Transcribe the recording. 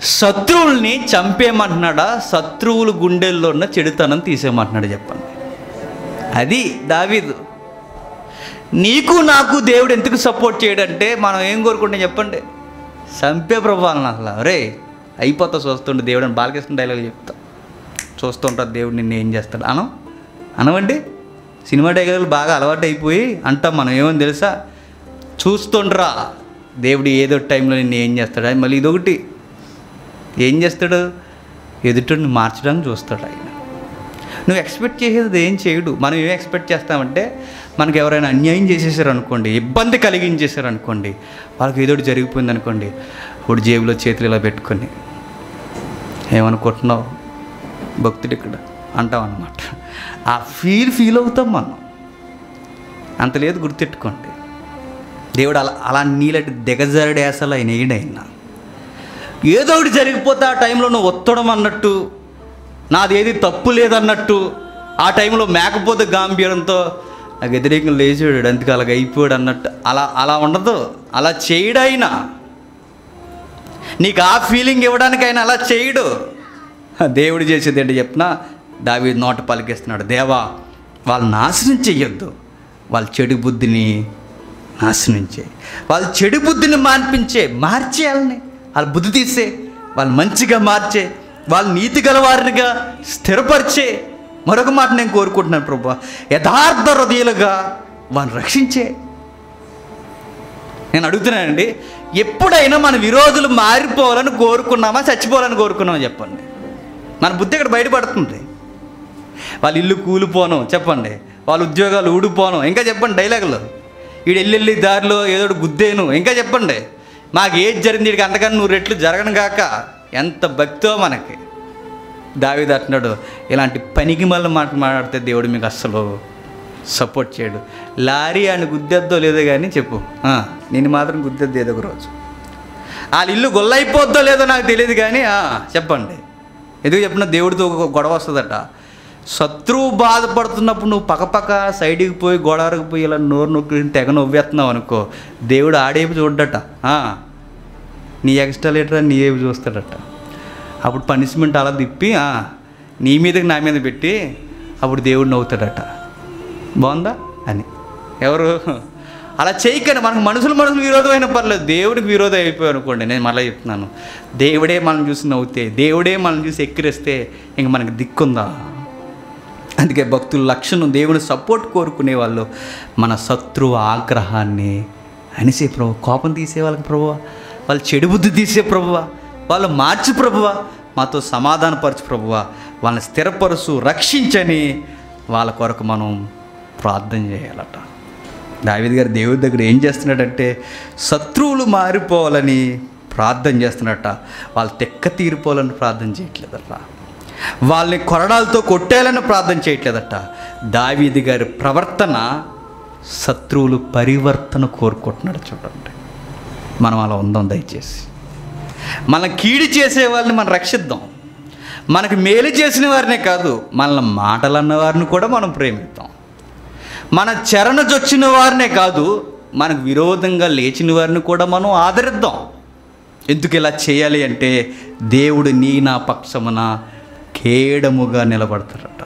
శత్రువుల్ని చంపేయమంటున్నాడా శత్రువుల గుండెల్లో ఉన్న చెడుతనం తీసేయమంటున్నాడు చెప్పండి అది దావీదు నీకు నాకు దేవుడు ఎందుకు సపోర్ట్ చేయడంటే మనం ఏం కోరుకుంటాం చెప్పండి చంపే ప్రభావం అసలు అరే అయిపోతా చూస్తుండే దేవుడు అని బాలకృష్ణ డైలాగ్ చెప్తా చూస్తుంటారు దేవుడు నిన్ను ఏం చేస్తాడు అనం అనవండి సినిమా డైలాగులు బాగా అలవాటు అయిపోయి అంటాం మనం ఏమని తెలుసా చూస్తుండ్రా దేవుడు ఏదో టైంలో నిన్ను ఏం చేస్తాడు అది మళ్ళీ ఇదొకటి ఏం చేస్తాడు ఎదుటిని మార్చడానికి చూస్తాడు ఆయన నువ్వు ఎక్స్పెక్ట్ చేసేది ఏం చేయడు మనం ఏం ఎక్స్పెక్ట్ చేస్తామంటే మనకి ఎవరైనా అన్యాయం చేసేసారు అనుకోండి ఇబ్బంది కలిగించేశారు అనుకోండి వాళ్ళకి ఏదో ఒకటి జరిగిపోయింది అనుకోండి ఇప్పుడు జేబులో చేతులు ఇలా పెట్టుకొని ఏమనుకుంటున్నావు భక్తుడు ఇక్కడ అంటాం అనమాట ఆ ఫీల్ ఫీల్ అవుతాం మనం అంత లేదు గుర్తెట్టుకోండి దేవుడు అలా అలా నీలాంటి దిగజారుడేసలు ఆయన వేయడైనా ఏదో ఒకటి జరిగిపోతే ఆ టైంలో నువ్వు ఒత్తడం అన్నట్టు నాదేది తప్పు లేదన్నట్టు ఆ టైంలో మేకపోతే గాంభీర్యంతో నాకు వ్యతిరేకంగా లేచాడు అందుకే అలాగ అయిపోయాడు అన్నట్టు అలా అలా ఉండదు అలా చేయడైనా నీకు ఆ ఫీలింగ్ ఇవ్వడానికి ఆయన అలా చేయడు దేవుడు చేసేది ఏంటి చెప్పినా దావి నోట పలికిస్తున్నాడు దేవా వాళ్ళు నాశనం చెయ్యొద్దు వాళ్ళ చెడు బుద్ధిని నాశనం చేయి వాళ్ళ చెడు బుద్ధిని మాన్పించే మార్చేయాలని వాళ్ళ బుద్ధి తీసే వాళ్ళు మంచిగా మార్చే వాళ్ళు నీతి గలవారినిగా స్థిరపరిచే మరొక మాట నేను కోరుకుంటున్నాను ప్రభు యథార్థ హృదయాలుగా వాళ్ళని రక్షించే నేను అడుగుతున్నానండి ఎప్పుడైనా మన విరోధులు మారిపోవాలని కోరుకున్నామా చచ్చిపోవాలని కోరుకున్నామా చెప్పండి మన బుద్ధి ఇక్కడ బయటపడుతుంది వాళ్ళ ఇల్లు కూలిపోను చెప్పండి వాళ్ళ ఉద్యోగాలు ఊడిపోను ఇంకా చెప్పండి డైలాగులు వీడు వెళ్ళి దారిలో ఏదో ఒకటి గుద్దేను ఇంకా చెప్పండి మాకు ఏది జరిగింది వీడికి అంతకన్నా నూరు రెట్లు జరగను గాక ఎంత భక్తో మనకి దావిది అంటున్నాడు ఇలాంటి పనికి మళ్ళీ మాట మాట్లాడితే దేవుడు మీకు అస్సలు సపోర్ట్ చేయడు లారీ అని గుద్దేద్దో లేదో కానీ చెప్పు ఆ, నేను మాత్రం గుద్దేద్దు ఏదో ఒక రోజు వాళ్ళ ఇల్లు గొల్లైపోద్దో లేదో నాకు తెలియదు కానీ ఆ, చెప్పండి ఎందుకు చెప్పిన దేవుడితో ఒక గొడవ వస్తుందట శత్రువు బాధపడుతున్నప్పుడు నువ్వు పక్కపక్క సైడ్కి పోయి గోడవరకు పోయి ఇలా నోరు నొక్కి తెగ నవ్వేస్తున్నావు అనుకో దేవుడు ఆడేపు చూడ్డట ఆ, నీ ఎక్స్ట్రా లీటర్ నీ ఏవి చూస్తాడట అప్పుడు పనిష్మెంట్ అలా తిప్పి ఆ, నీ మీదకి నా మీద పెట్టి అప్పుడు దేవుడు నవ్వుతాడట బాగుందా అని ఎవరు అలా చేయకండి మనకు మనుషులు మనుషులు విరోధం అయినా పర్లేదు దేవుడికి విరోధం అయిపోయి అనుకోండి నేను మళ్ళీ చెప్తున్నాను దేవుడే మనం చూసి నవ్వుతే దేవుడే మనం చూసి ఎక్కిరిస్తే ఇంక మనకి దిక్కుందా అందుకే భక్తుల లక్షణం దేవుని సపోర్ట్ కోరుకునే వాళ్ళు మన శత్రువు ఆగ్రహాన్ని అనిసే ప్రభు కోపం తీసే వాళ్ళకి ప్రభువ వాళ్ళు చెడు బుద్ధి తీసే ప్రభువ వాళ్ళు మార్చి ప్రభువ మాతో సమాధానపరచు ప్రభువ వాళ్ళని స్థిరపరుచు రక్షించని వాళ్ళ కొరకు మనం ప్రార్థన చేయాలట దావిద్ గారు దేవుడి దగ్గర ఏం చేస్తున్నాడంటే శత్రువులు మారిపోవాలని ప్రార్థన చేస్తున్నట్ట వాళ్ళు తెక్క తీరిపోవాలని ప్రార్థన చేయట్లేదట వాళ్ళని కొరడాలతో కొట్టేయాలని ప్రార్థన చేయట్లేదట దావీది గారి ప్రవర్తన శత్రువులు పరివర్తన కోరుకుంటున్నాడు చూడండి మనం అలా ఉందాం దయచేసి మన కీడి చేసే వాళ్ళని మనం రక్షిద్దాం మనకు మేలు చేసిన వారినే కాదు మనల్ని మాటలు అన్న వారిని కూడా మనం ప్రేమిద్దాం మన చరణ జొచ్చిన వారినే కాదు మనకు విరోధంగా లేచిన వారిని కూడా మనం ఆదరిద్దాం ఎందుకు ఇలా చేయాలి అంటే దేవుడు నీ నా పక్షమున కేడముగా నిలబడతారు